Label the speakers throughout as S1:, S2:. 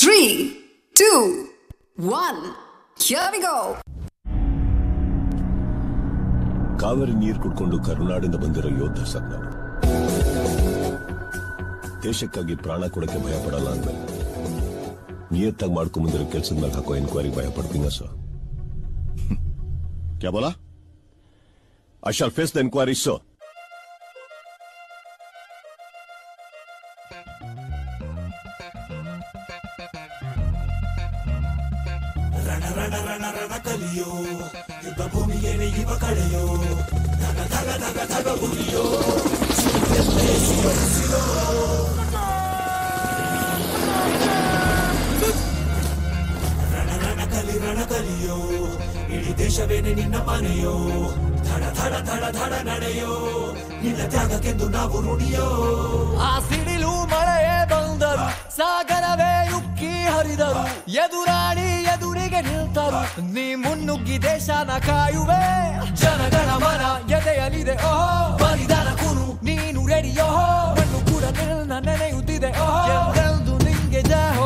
S1: Three, two, one. Here we go.
S2: Kaveri ನೀರು ಕುಡ್ಕೊಂಡು ಕರುನಾಡಿಂದ ಬಂದಿರೋ ಯೋಧ ಸರ್ ನಾನು ದೇಶಕ್ಕಾಗಿ ಪ್ರಾಣ ಕೊಡಕ್ಕೆ ಭಯ ಪಡಲ್ಲ ಅಂದ್ಮೇಲೆ ನಿಯತ್ತಾಗಿ ಮಾಡ್ಕೊಂಡ್ ಬಂದಿರೋ ಕೆಲಸದ ಮೇಲೆ ಹಾಕೋ ಎನ್ಕ್ವೈರಿ ಭಯ ಪಡ್ತೀನ ಸರ್ ಕ್ಯಾ ಬೋಲಾ I shall face the enquiry so
S3: ಇಡೀ ದೇಶವೇನೆ ನಿನ್ನ ಮನೆಯೋ ಧಡ ಧಡ ಧಡ ಧಡ ನಡೆಯೋ ನಿನ್ನ ತ್ಯಾಗಕ್ಕೆಂದು ನಾವು ನುಡಿಯೋ
S4: ಆ ಸಿಡಿಲು ಮಳೆಯೇ ಬಂದರು ಸಾಗರವೇ ಉಕ್ಕಿ ಹರಿದರು ಎದುರಾಳಿ ಎದುರಿಗೆ ನಿಲ್ತರು ನೀ ಮುನ್ನುಗ್ಗಿ ದೇಶನ ಕಾಯುವೆ ಜನಗಳ ಮನ ಎದೆಯಲಿದೆ ಓಹೋ ಬಲಿದಾನ ಕುರು ನೀನು ರೆಡಿಯೋ ಮಣ್ಣು ಕೂಡ ನಿನ್ನ ನೆನೆಯುತ್ತಿದೆ ಓಹೋ ಎಂದೆಂದು ನಿಂಗೆ ಜಹೋ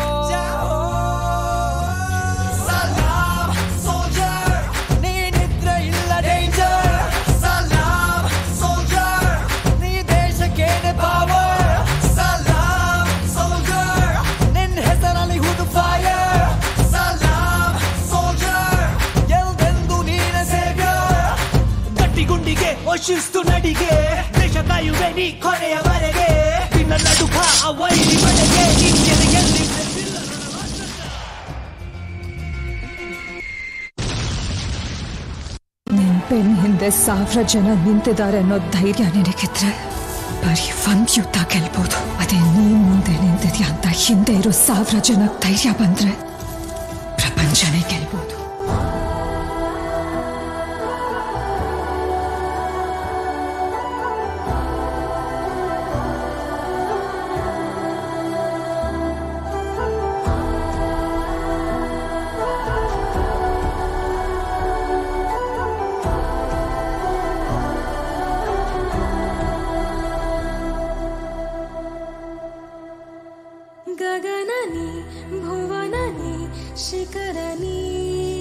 S4: ಸಲಾಮ್ ಸೋಲ್ಜರ್ ನೀನಿದ್ರೆ ಇಲ್ಲ ಡೇಂಜರ್ ಸಲಾಮ್ ಸೋಲ್ಜರ್ ನೀ ದೇಶಕ್ಕೇನೆ ಪವರ್ ಸಲಾಮ್ ಸೋಲ್ಜರ್ ನಿನ್ನ ಹೆಸರಲ್ಲಿ ಹುದು ಫೈರ್ ಸಲಾಮ್ ಸೋಲ್ಜರ್ ಎಲ್ದೆಂದು ನೀನೆ ಸೇವ್ಯರ್
S3: ಗಟ್ಟಿಗುಂಡಿಗೆ ಶಿಸ್ತು ನಡಿಗೆ ದೇಶ ಕಾಯುವೆ ನೀ ಕೊನೆಯವರೆಗೆ ನಿನ್ನ ನಡುಕ ಆ ವೈರಿ ಮನೆಗೆ ನಿನ್ಗೆದೆಯಲ್ಲಿ
S5: ನಿನ್ ಬೆನ್ ಹಿಂದೆ ಸಾವಿರ ಜನ ನಿಂತಿದ್ದಾರೆ ಅನ್ನೋ ಧೈರ್ಯ ನಿನಗಿದ್ರೆ ಬರೀ ಒಂದ್ ಯುದ್ಧ ಗೆಲ್ಬಹುದು ಅದೇ ನೀನ್ ಮುಂದೆ ನಿಂತಿದ್ಯಾ ಅಂತ ಹಿಂದೆ ಇರೋ ಸಾವಿರ ಜನ ಧೈರ್ಯ ಬಂದ್ರೆ ಪ್ರಪಂಚನೇ ಗೆಲ್ಬಹುದು
S6: ಗಗನನಿ ಭುವನನಿ ಶಿಖರನಿ